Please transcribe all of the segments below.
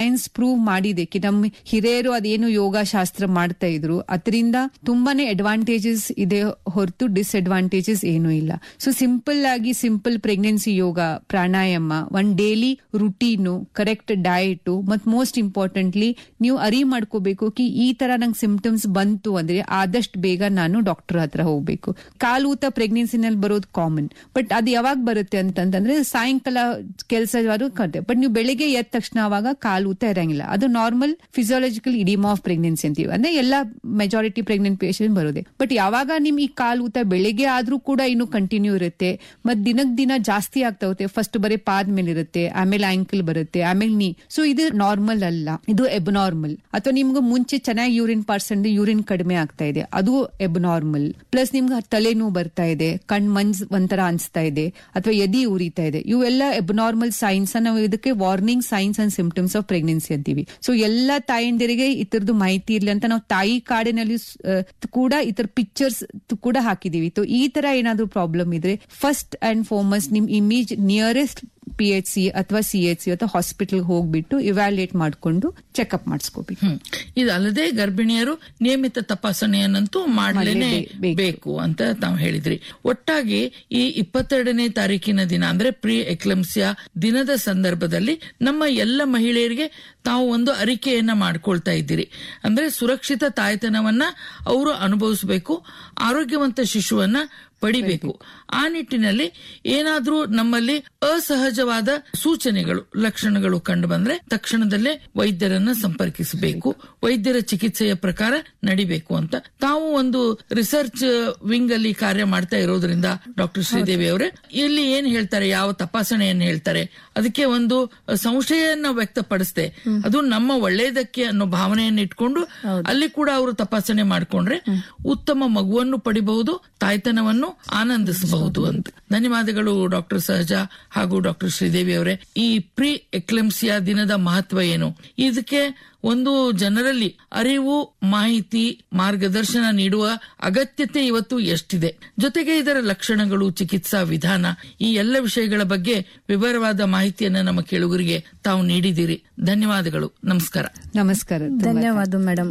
science prove ಮಾಡಿದೆ ಕಿ ನಮ್ಮ ಹಿರಿಯರು ಅದೇನು ಯೋಗ ಶಾಸ್ತ್ರ ಮಾಡ್ತಾ ಇದ್ರು ಅದರಿಂದ ತುಂಬಾನೇ ಅಡ್ವಾಂಟೇಜಸ್ ಇದೆ ಹೊರತು ಡಿಸ್ಅಡ್ವಾಂಟೇಜಸ್ ಏನೂ ಇಲ್ಲ ಸೊ ಸಿಂಪಲ್ ಆಗಿ ಸಿಂಪಲ್ ಪ್ರೆಗ್ನೆನ್ಸಿ ಯೋಗ ಪ್ರಾಣಾಯಾಮ ಒಂದ್ ಡೈಲಿ ರುಟೀನು ಕರೆಕ್ಟ್ ಡಯಟ್ ಮತ್ ಮೋಸ್ಟ್ ಇಂಪಾರ್ಟೆಂಟ್ಲಿ ನೀವು ಅರಿ ಮಾಡ್ಕೋಬೇಕು ಕಿ ಈ ತರ ನಂಗೆ ಸಿಂಪ್ಟಮ್ಸ್ ಬಂತು ಅಂದ್ರೆ ಆದಷ್ಟು ಬೇಗ ನಾನು ಡಾಕ್ಟರ್ ಹತ್ರ ಹೋಗ್ಬೇಕು ಕಾಲೂತ ಪ್ರೆಗ್ನೆನ್ಸಿನಲ್ಲಿ ಬರೋದು ಕಾಮನ್ ಬಟ್ ಅದು ಯಾವಾಗ ಬರುತ್ತೆ ಅಂತಂದ್ರೆ ಸಾಯಂಕಾಲ ಕೆಲಸ ಕತೆ ಬಟ್ ನೀವು ಬೆಳಿಗ್ಗೆ ಎದ್ದ ತಕ್ಷಣ ಅವಾಗ ಕಾಲೂತ ಇರಂಗಿಲ್ಲ ಅದು normal physiological edema of pregnancy ಅಂತೀವಿ ಅಂದ್ರೆ ಎಲ್ಲ ಮೆಜಾರಿಟಿ ಪ್ರೆಗ್ನೆಂಟ್ ಪೇಷಂಟ್ ಬರೋದೆ ಬಟ್ ಯಾವಾಗ ನಿಮ್ ಈ ಕಾಲೂತ ಬೆಳಿಗ್ಗೆ ಆದ್ರೂ ಕೂಡ ಇನ್ನು ಕಂಟಿನ್ಯೂ ಇರುತ್ತೆ ಮತ್ ದಿನಕ್ ದಿನ ಜಾಸ್ತಿ ಆಗ್ತಾ ಹೋಗುತ್ತೆ ಫಸ್ಟ್ ಬರೀ ಪಾದ ಮೇಲೆ ಇರುತ್ತೆ ಆಮೇಲೆ ಆಂಕಲ್ ಬರುತ್ತೆ ಆಮೇಲೆ ನೀ ಸೊ ಇದು ನಾರ್ಮಲ್ ಅಲ್ಲ ಇದು ಎಬ್ನಾರ್ಮಲ್ ಅಥವಾ ನಿಮ್ಗೆ ಮುಂಚೆ ಚೆನ್ನಾಗಿ ಯೂರಿನ್ ಪರ್ಸೆಂಟ್ ಯೂರಿನ್ ಕಡಿಮೆ ಆಗ್ತಾ ಇದೆ ಅದು ಎಬ್ನಾರ್ಮಲ್ ಪ್ಲಸ್ ನಿಮ್ಗೆ ತಲೆನೋವು ಬರ್ತಾ ಇದೆ ಕಣ್ ಮಂಜ್ ಒಂಥರ ಅನ್ಸ್ತಾ ಇದೆ ಅಥವಾ ಎದಿ ಉರಿತಾ ಇದೆ ಇವೆಲ್ಲ ಎಬ್ನಾರ್ಮಲ್ ಸೈನ್ಸ್ ನಾವು ಇದಕ್ಕೆ warning signs and symptoms of pregnancy ಅಂತೀವಿ ಸೊ ಎಲ್ಲ ತಾಯಂದಿರಿಗೆ ಇತರದ್ದು ಮಾಹಿತಿ ಇರ್ಲಿ ಅಂತ ನಾವು ತಾಯಿ ಕಾಡಿನಲ್ಲಿ ಕೂಡ ಇತರ ಪಿಕ್ಚರ್ಸ್ ಕೂಡ ಹಾಕಿದೀವಿ ಸೊ ಈ ತರ ಏನಾದ್ರೂ ಪ್ರಾಬ್ಲಮ್ ಇದ್ರೆ ಫಸ್ಟ್ ಅಂಡ್ ಫಾರ್ಮಸ್ಟ್ ನಿಮ್ ಇಮೇಜ್ ನಿಯರೆಸ್ಟ್ ಪಿ ಎಚ್ ಸಿ ಅಥವಾ ಸಿ ಎಚ್ ಸಿ ಅಥವಾ ಹಾಸ್ಪಿಟಲ್ ಹೋಗ್ಬಿಟ್ಟು ಇವ್ಯಾಲ್ಯೂಯೇಟ್ ಮಾಡ್ಕೊಂಡು ಚೆಕ್ಅಪ್ ಮಾಡಿಸ್ಕೋಬೇಕು ಹ್ಮ್ ಇದಲ್ಲದೆ ಗರ್ಭಿಣಿಯರು ನಿಯಮಿತ ತಪಾಸಣೆಯನ್ನಂತೂ ಮಾಡಲೇನೆ ಬೇಕು ಅಂತ ತಾವು ಹೇಳಿದ್ರಿ ಒಟ್ಟಾಗಿ ಈ ಇಪ್ಪತ್ತೆರಡನೇ ತಾರೀಕಿನ ದಿನ ಅಂದ್ರೆ ಪ್ರೀ ಎಕ್ಲಮ್ಸಿಯಾ ದಿನದ ಸಂದರ್ಭದಲ್ಲಿ ನಮ್ಮ ಎಲ್ಲ ಮಹಿಳೆಯರಿಗೆ ತಾವು ಒಂದು ಅರಿಕೆಯನ್ನ ಮಾಡ್ಕೊಳ್ತಾ ಇದ್ದೀರಿ ಅಂದ್ರೆ ಸುರಕ್ಷಿತ ತಾಯ್ತನವನ್ನ ಅವರು ಅನುಭವಿಸಬೇಕು ಆರೋಗ್ಯವಂತ ಶಿಶುವನ್ನ ಪಡಿಬೇಕು ಆ ನಿಟ್ಟಿನಲ್ಲಿ ಏನಾದ್ರೂ ನಮ್ಮಲ್ಲಿ ಅಸಹಜವಾದ ಸೂಚನೆಗಳು ಲಕ್ಷಣಗಳು ಕಂಡು ಬಂದ್ರೆ ತಕ್ಷಣದಲ್ಲೇ ವೈದ್ಯರನ್ನ ಸಂಪರ್ಕಿಸಬೇಕು ವೈದ್ಯರ ಚಿಕಿತ್ಸೆಯ ಪ್ರಕಾರ ನಡಿಬೇಕು ಅಂತ ತಾವು ಒಂದು ರಿಸರ್ಚ್ ವಿಂಗ್ ಅಲ್ಲಿ ಕಾರ್ಯ ಮಾಡ್ತಾ ಇರೋದ್ರಿಂದ ಡಾಕ್ಟರ್ ಶ್ರೀದೇವಿ ಅವರೇ ಇಲ್ಲಿ ಏನ್ ಹೇಳ್ತಾರೆ ಯಾವ ತಪಾಸಣೆಯನ್ನು ಹೇಳ್ತಾರೆ ಅದಕ್ಕೆ ಒಂದು ಸಂಶಯವನ್ನ ವ್ಯಕ್ತಪಡಿಸ್ದೆ ಅದು ನಮ್ಮ ಒಳ್ಳೇದಕ್ಕೆ ಅನ್ನೋ ಭಾವನೆಯನ್ನು ಇಟ್ಕೊಂಡು ಅಲ್ಲಿ ಕೂಡ ಅವರು ತಪಾಸಣೆ ಮಾಡ್ಕೊಂಡ್ರೆ ಉತ್ತಮ ಮಗುವನ್ನು ಪಡಿಬಹುದು ತಾಯ್ತನವನ್ನು ಆನಂದಿಸಬಹುದು ಅಂತ ಧನ್ಯವಾದಗಳು ಡಾಕ್ಟರ್ ಸಹಜಾ ಹಾಗೂ ಡಾಕ್ಟರ್ ಶ್ರೀದೇವಿ ಅವರೇ ಈ ಪ್ರೀ ಎಕ್ಲೆಮ್ಸಿಯಾ ದಿನದ ಮಹತ್ವ ಏನು ಇದಕ್ಕೆ ಒಂದು ಜನರಲ್ಲಿ ಅರಿವು ಮಾಹಿತಿ ಮಾರ್ಗದರ್ಶನ ನೀಡುವ ಅಗತ್ಯತೆ ಇವತ್ತು ಎಷ್ಟಿದೆ ಜೊತೆಗೆ ಇದರ ಲಕ್ಷಣಗಳು ಚಿಕಿತ್ಸಾ ವಿಧಾನ ಈ ಎಲ್ಲ ವಿಷಯಗಳ ಬಗ್ಗೆ ವಿವರವಾದ ಮಾಹಿತಿಯನ್ನ ನಮ್ಮ ಕೇಳುಗರಿಗೆ ತಾವು ನೀಡಿದ್ದೀರಿ ಧನ್ಯವಾದಗಳು ನಮಸ್ಕಾರ ನಮಸ್ಕಾರ ತುಂಬಾ ಧನ್ಯವಾದ ಮೇಡಮ್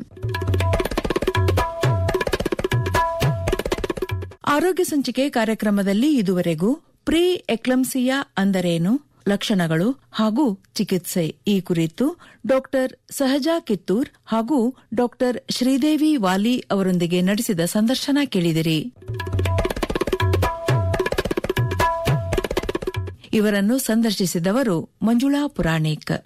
ಆರೋಗ್ಯ ಸಂಚಿಕೆ ಕಾರ್ಯಕ್ರಮದಲ್ಲಿ ಇದುವರೆಗೂ ಪ್ರೀ ಎಕ್ಲಂಸಿಯಾ ಅಂದರೇನು ಲಕ್ಷಣಗಳು ಹಾಗೂ ಚಿಕಿತ್ಸೆ ಈ ಕುರಿತು ಡಾಕ್ಟರ್ ಸಹಜಾ ಕಿತ್ತೂರ್ ಹಾಗೂ ಡಾಕ್ಟರ್ ಶ್ರೀದೇವಿ ವಾಲಿ ಅವರೊಂದಿಗೆ ನಡೆಸಿದ ಸಂದರ್ಶನ ಕೇಳಿದಿರಿ ಇವರನ್ನು ಸಂದರ್ಶಿಸಿದವರು ಮಂಜುಳಾ ಪುರಾಣಿಕ್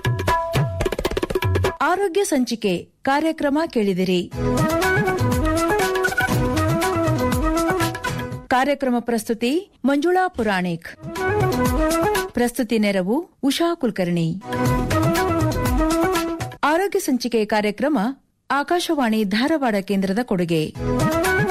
ಆರೋಗ್ಯ ಸಂಚಿಕೆ ಕಾರ್ಯಕ್ರಮ ಕೇಳಿದಿರಿ ಕಾರ್ಯಕ್ರಮ ಪ್ರಸ್ತುತಿ ಮಂಜುಳಾ ಪುರಾಣಿಕ್ ಪ್ರಸ್ತುತಿ ನೆರವು ಉಷಾ ಕುಲಕರ್ಣಿ ಆರೋಗ್ಯ ಸಂಚಿಕೆ ಕಾರ್ಯಕ್ರಮ ಆಕಾಶವಾಣಿ ಧಾರವಾಡ ಕೇಂದ್ರದ ಕೊಡುಗೆ